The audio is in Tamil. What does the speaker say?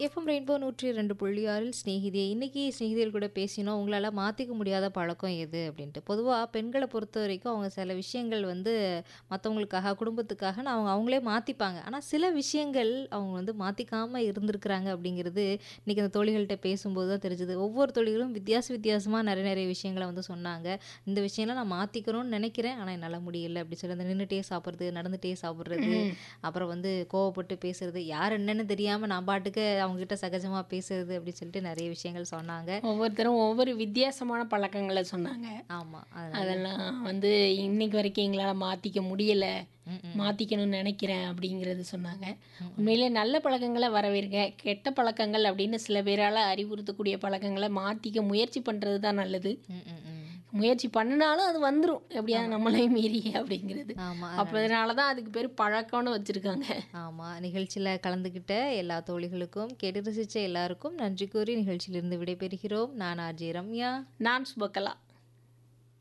எஃப்எம் ரெயின்போ நூற்றி ரெண்டு புள்ளி ஆறில் ஸ்நேகிதியை இன்னைக்கு ஸ்நேகிதிகள் கூட பேசினோம் உங்களால் மாற்றிக்க முடியாத பழக்கம் எது அப்படின்ட்டு பொதுவாக பெண்களை பொறுத்த வரைக்கும் அவங்க சில விஷயங்கள் வந்து மற்றவங்களுக்காக குடும்பத்துக்காக அவங்க அவங்களே மாற்றிப்பாங்க ஆனால் சில விஷயங்கள் அவங்க வந்து மாற்றிக்காமல் இருந்திருக்கிறாங்க அப்படிங்கிறது இன்றைக்கி அந்த தோழிகள்கிட்ட பேசும்போது தான் தெரிஞ்சுது ஒவ்வொரு தோழிகளும் வித்தியாச வித்தியாசமாக நிறைய நிறைய விஷயங்களை வந்து சொன்னாங்க இந்த விஷயம்லாம் நான் மாற்றிக்கணும்னு நினைக்கிறேன் ஆனால் என்னால் முடியல அப்படி சொல்லி அந்த நின்றுட்டே சாப்பிட்றது நடந்துகிட்டே சாப்பிட்றது அப்புறம் வந்து கோவப்பட்டு பேசுறது யார் என்னன்னு தெரியாமல் நான் பாட்டுக்கு அவங்ககிட்ட சகஜமாக பேசுறது அப்படின்னு சொல்லிட்டு நிறைய விஷயங்கள் சொன்னாங்க ஒவ்வொருத்தரும் ஒவ்வொரு வித்தியாசமான பழக்கங்களை சொன்னாங்க ஆமாம் அதெல்லாம் வந்து இன்னைக்கு வரைக்கும் எங்களால் மாற்றிக்க முடியல மாற்றிக்கணும்னு நினைக்கிறேன் அப்படிங்கிறது சொன்னாங்க உண்மையிலே நல்ல பழக்கங்களை வரவேற்க கெட்ட பழக்கங்கள் அப்படின்னு சில பேரால் அறிவுறுத்தக்கூடிய பழக்கங்களை மாற்றிக்க முயற்சி பண்ணுறது தான் நல்லது முயற்சி பண்ணினாலும் அது வந்துடும் எப்படியாவது நம்மளையும் மீறி அப்படிங்கிறது ஆமாம் அப்போ அதனால தான் அதுக்கு பேர் பழக்கம்னு வச்சுருக்காங்க ஆமாம் நிகழ்ச்சியில் கலந்துக்கிட்ட எல்லா தோழிகளுக்கும் கேட்டு ரசித்த எல்லாருக்கும் நன்றி கூறி நிகழ்ச்சியிலிருந்து விடைபெறுகிறோம் நான் ஆர்ஜே ரம்யா நான் சுபக்கலா